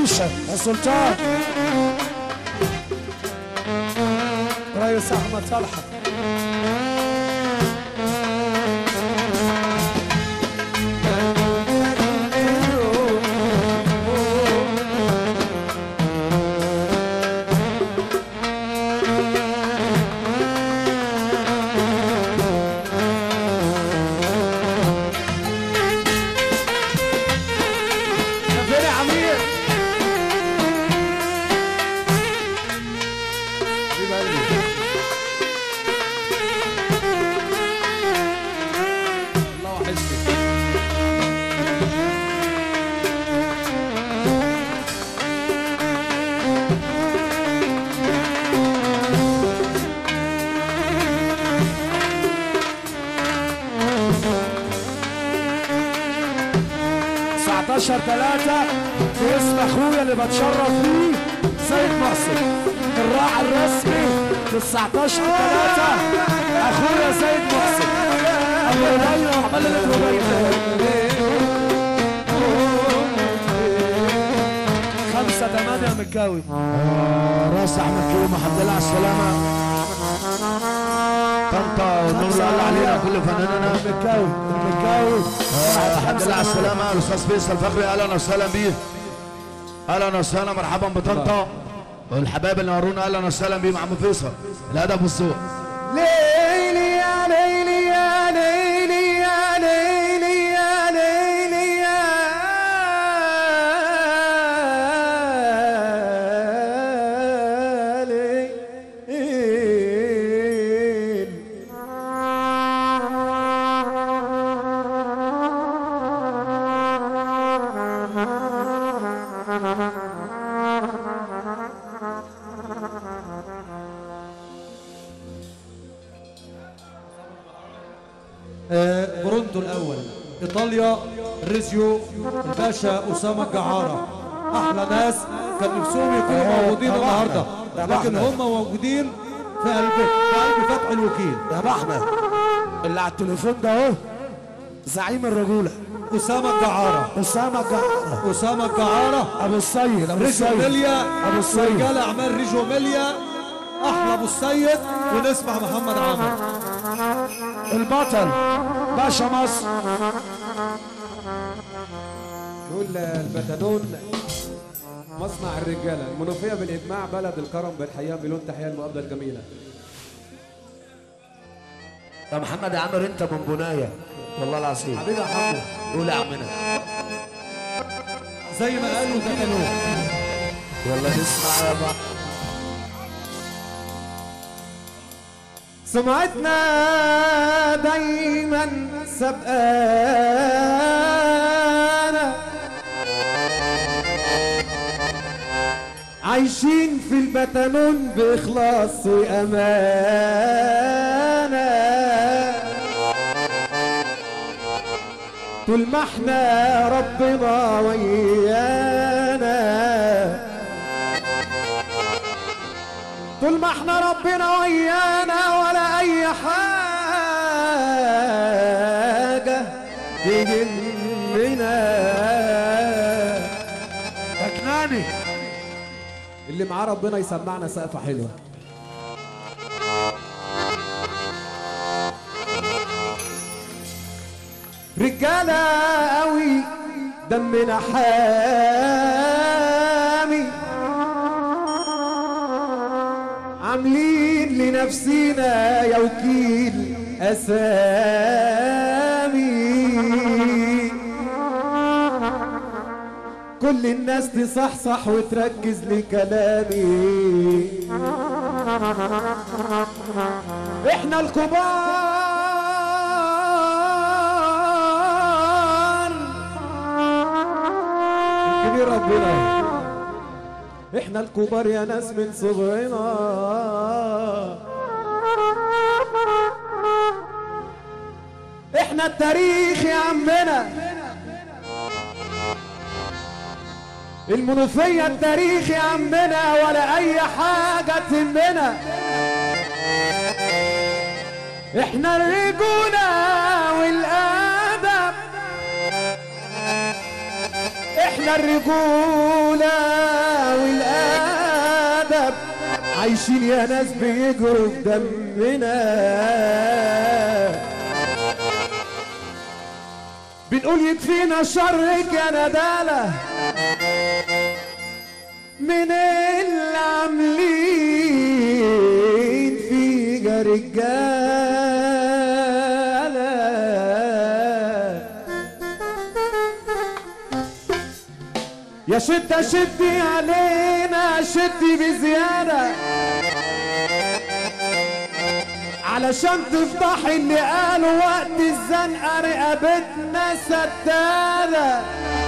حشيشة يا سلطان ريس أحمد طلحة فين يا عمير حبيب قلبي الله وحشني تسعتاشر تلاتة في اسم اخويا اللي بتشرف بيه سيد محسن الراعي الرسمي 19 3 اخويا سيد محسن ابو هريره وعمال خمسة تمانية مكاوي راس احمد كريم الحمد لله على السلامه طنطا والنور الله علينا كل فناننا مكاوي مكاوي آه، الحمد لله على السلامه الاستاذ فيصل فخري اهلا وسهلا بيه اهلا وسهلا مرحبا بطنطا والحبايب اللي نورونا اهلا وسهلا بيه مع عم فيصل الادب والذوق ليلي يا ليلي يا ليلي يا ليلي يا ليلي يا ليل آه، برونتو الاول ايطاليا ريزيو الباشا اسامه الجعاره احلى ناس كان نفسهم يكونوا موجودين طبعاً. النهارده طبعاً. لكن هم موجودين في قلب في قلب فتح الوكيل يا ابو احمد اللي على التليفون ده اهو زعيم الرجوله اسامه الجعاره اسامه الجعاره اسامه الجعاره ابو السيد ابو ريجو السيد ميليا ابو السيد رجال اعمال ريجو ميليا احلى ابو السيد ونسمع محمد عامر البطل باشا مصر نقول البتادون مصنع الرجاله المنوفيه بالاجماع بلد الكرم بالحياه مليون تحيه المقابله الجميله يا محمد يا عمر انت من بنايه والله العظيم حبيبي يا حمو قول يا عمنا زي ما قالوا ده كانوا يلا نسمع يا بقى سمعتنا دايما سبقانا عايشين في البتنون بإخلاص وأمانة طول ما احنا ربنا ويانا طول ما احنا ربنا ويانا ولا اي حاجة تجننا يا كناني اللي معاه ربنا يسمعنا سقفه حلوه رجالة قوي دمنا حامي عاملين لنفسينا يا وكيل أسامي كل الناس تصحصح وتركز لكلامي احنا الكبار الكبير ربنا احنا الكبار يا ناس من صغرنا احنا التاريخ يا عمنا المنوفية التاريخ يا عمنا ولا أي حاجة تهمنا احنا الرجولة والأدب احنا الرجولة عايشين يا ناس بيجروا في دمنا بنقول يكفينا شرك يا ندالة من اللي عاملين فينا رجالة يا شدة شدي علينا شدي بزيادة علشان تفضحي اللي قالوا وقت الزنقة رقبتنا سدادة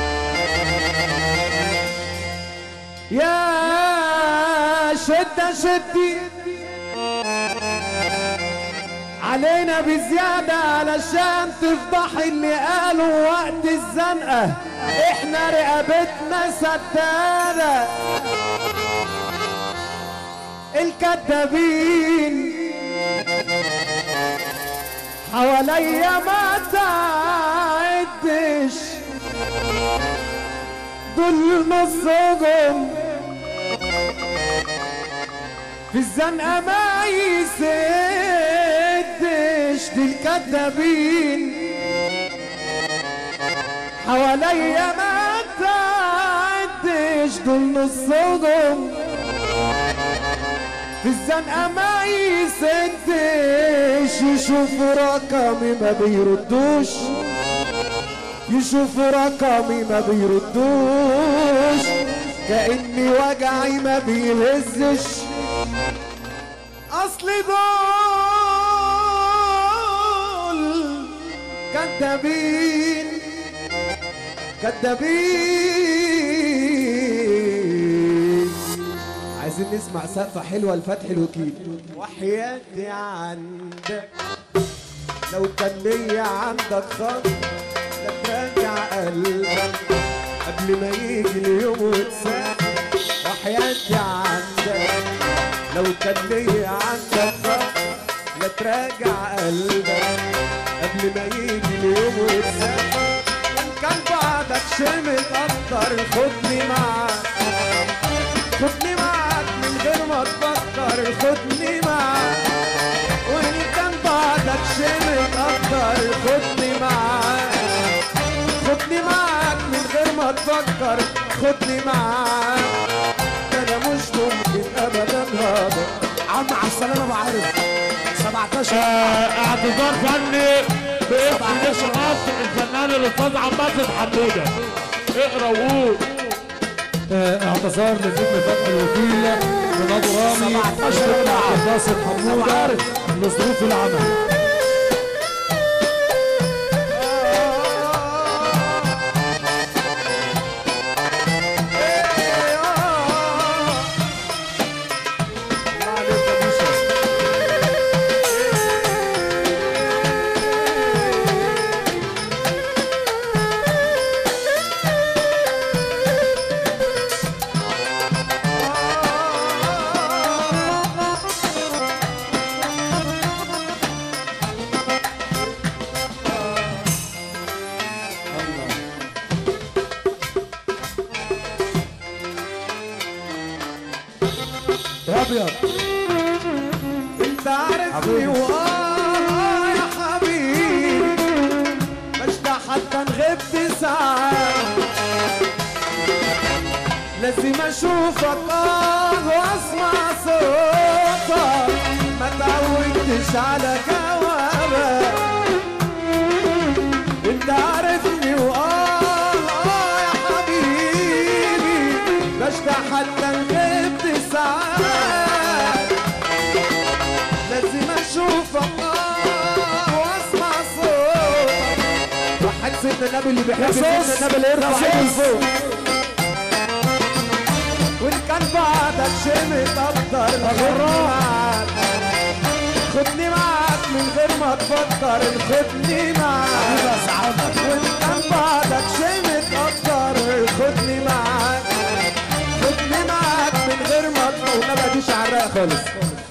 يا شدة شدي علينا بزيادة علشان تفضحي اللي قالوا وقت الزنقة احنا رقبتنا سدادة الكدابين حواليا ما تعدش دول نصهم في الزنقة ما يسدش دي الكدابين حواليا ما تعدش دول نصهم في الزنقة ما يسدش يشوفوا رقمي ما بيردوش يشوفوا رقمي ما بيردوش كأني وجعي ما بيهزش أصل دول كدابين كدابين عايزين نسمع سقفة حلوة لفتح الوكيل وحياتي عندك لو كان ليا عندك خط لا تراجع قلبك قبل ما يجي اليوم وتسافر وحياتي عندك لو كان ليا عندك خط لا تراجع قلبك قبل ما يجي اليوم وتسافر وان كان بعدك شمت اكتر خدني معاك خدني معاك من غير ما تفكر خدني معاك وان كان بعدك شمت اكتر خدني معاك خدني معاك من غير ما تفكر خدني معاك ده انا مش ممكن ابدا هذا عم على السلامة بعرف 17 اعتذار فني باسم جيش مصر الفنان الاستاذ عباس حموده اقرا وقول آه، اعتذار لنجم فتح الوكيل رونالدو رامي 17 الدكتور باسط حمودة لظروف العمل يا ابيض انت عارفني واه يا حبيبي بشتاق حتى ان غبت ساعات لازم اشوفك اه واسمع صوتك ما تعودتش على جوابك انت عارفني واه اه يا حبيبي بشتاق حتى ان غبت ساعات لازم اشوفك آه واسمع صوتك وحد سيدنا النبي اللي بيحب سيدنا النبي اللي يرفع ايده لفوق وان كان بعدك شمت اكتر خدني معاك خدني معاك من غير ما تفكر خدني معاك وان كان بعدك شمت اكتر خدني معاك خدني معاك من غير ما تقول ما بديش عراق خالص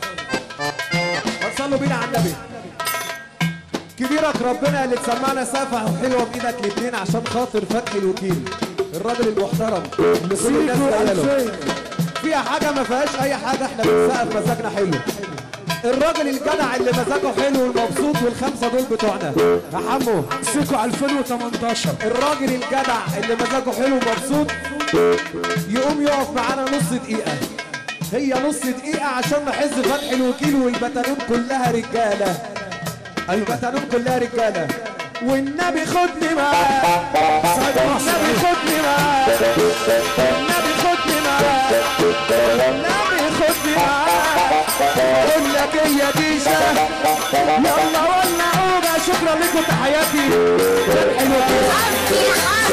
صلوا بينا على النبي كبيرك ربنا اللي تسمعنا سافة وحلوة بإيدك الاتنين عشان خاطر فتحي الوكيل الراجل المحترم اللي كل الناس سيكو قايله 2000 فيها حاجه ما فيهاش اي حاجه احنا بنسقف مزاجنا حلو الراجل الجدع اللي مزاجه حلو والمبسوط والخمسه دول بتوعنا يا حمو سيكو 2018 الراجل الجدع اللي مزاجه حلو ومبسوط يقوم يقف معانا نص دقيقة هي نص دقيقة عشان نحز فتح الوكيل والبتالون كلها رجالة البتالون كلها رجالة والنبي خدني معاك والنبي خدني معاك والنبي خدني معاك والنبي خدني معاك اقول لك هي ديشة يلا ولعونا شكرا لكم تحياتي فتح الوكيل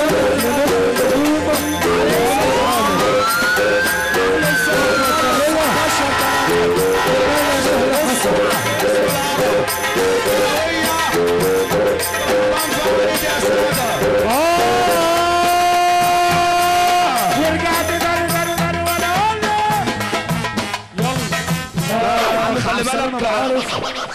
ورجعت تاني تاني تاني وانا اقول لك خلي بالك